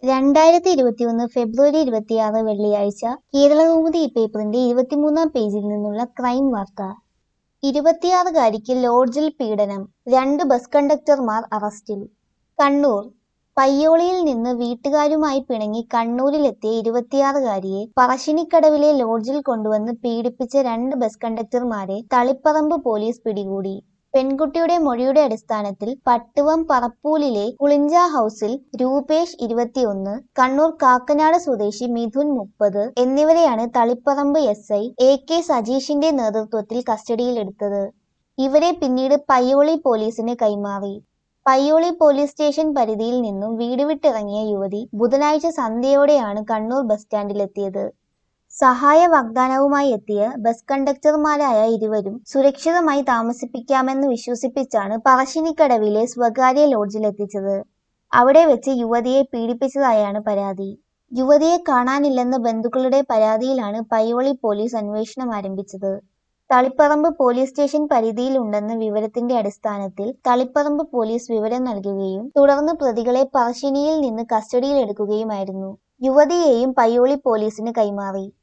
രണ്ടായിരത്തി ഇരുപത്തിയൊന്ന് ഫെബ്രുവരി ഇരുപത്തിയാറ് വെള്ളിയാഴ്ച കേരളകൗമുദി പേപ്പറിന്റെ ഇരുപത്തിമൂന്നാം പേജിൽ നിന്നുള്ള ക്രൈം വാർത്ത ഇരുപത്തിയാറുകാരിക്ക് ലോഡ്ജിൽ പീഡനം രണ്ട് ബസ് കണ്ടക്ടർമാർ അറസ്റ്റിൽ കണ്ണൂർ പയ്യോളിയിൽ നിന്ന് വീട്ടുകാരുമായി പിണങ്ങി കണ്ണൂരിലെത്തിയ ഇരുപത്തിയാറുകാരിയെ പറശ്ശിനിക്കടവിലെ ലോഡ്ജിൽ കൊണ്ടുവന്ന് പീഡിപ്പിച്ച രണ്ട് ബസ് കണ്ടക്ടർമാരെ തളിപ്പറമ്പ് പോലീസ് പിടികൂടി പെൺകുട്ടിയുടെ മൊഴിയുടെ അടിസ്ഥാനത്തിൽ പട്ടുവം പറപ്പൂലിലെ കുളിഞ്ച ഹൌസിൽ രൂപേഷ് ഇരുപത്തിയൊന്ന് കണ്ണൂർ കാക്കനാട് സ്വദേശി മിഥുൻ മുപ്പത് എന്നിവരെയാണ് Taliparamba S I A K സജീഷിന്റെ നേതൃത്വത്തിൽ കസ്റ്റഡിയിലെടുത്തത് ഇവരെ പിന്നീട് പയ്യോളി പോലീസിന് കൈമാറി പയ്യോളി പോലീസ് സ്റ്റേഷൻ പരിധിയിൽ നിന്നും വീട് വിട്ടിറങ്ങിയ യുവതി ബുധനാഴ്ച സന്ധ്യയോടെയാണ് കണ്ണൂർ ബസ് സ്റ്റാൻഡിലെത്തിയത് സഹായ വാഗ്ദാനവുമായി എത്തിയ ബസ് കണ്ടക്ടർമാരായ ഇരുവരും സുരക്ഷിതമായി താമസിപ്പിക്കാമെന്ന് വിശ്വസിപ്പിച്ചാണ് പറശ്ശിനിക്കടവിലെ സ്വകാര്യ ലോഡ്ജിലെത്തിച്ചത് അവിടെ വെച്ച് യുവതിയെ പീഡിപ്പിച്ചതായാണ് പരാതി യുവതിയെ കാണാനില്ലെന്ന ബന്ധുക്കളുടെ പരാതിയിലാണ് പയ്യോളി പോലീസ് അന്വേഷണം ആരംഭിച്ചത് തളിപ്പറമ്പ് പോലീസ് സ്റ്റേഷൻ പരിധിയിലുണ്ടെന്ന വിവരത്തിന്റെ അടിസ്ഥാനത്തിൽ തളിപ്പറമ്പ് പോലീസ് വിവരം നൽകുകയും തുടർന്ന് പ്രതികളെ പറശ്ശിനിയിൽ നിന്ന് കസ്റ്റഡിയിലെടുക്കുകയുമായിരുന്നു യുവതിയെയും പയ്യോളി പോലീസിന് കൈമാറി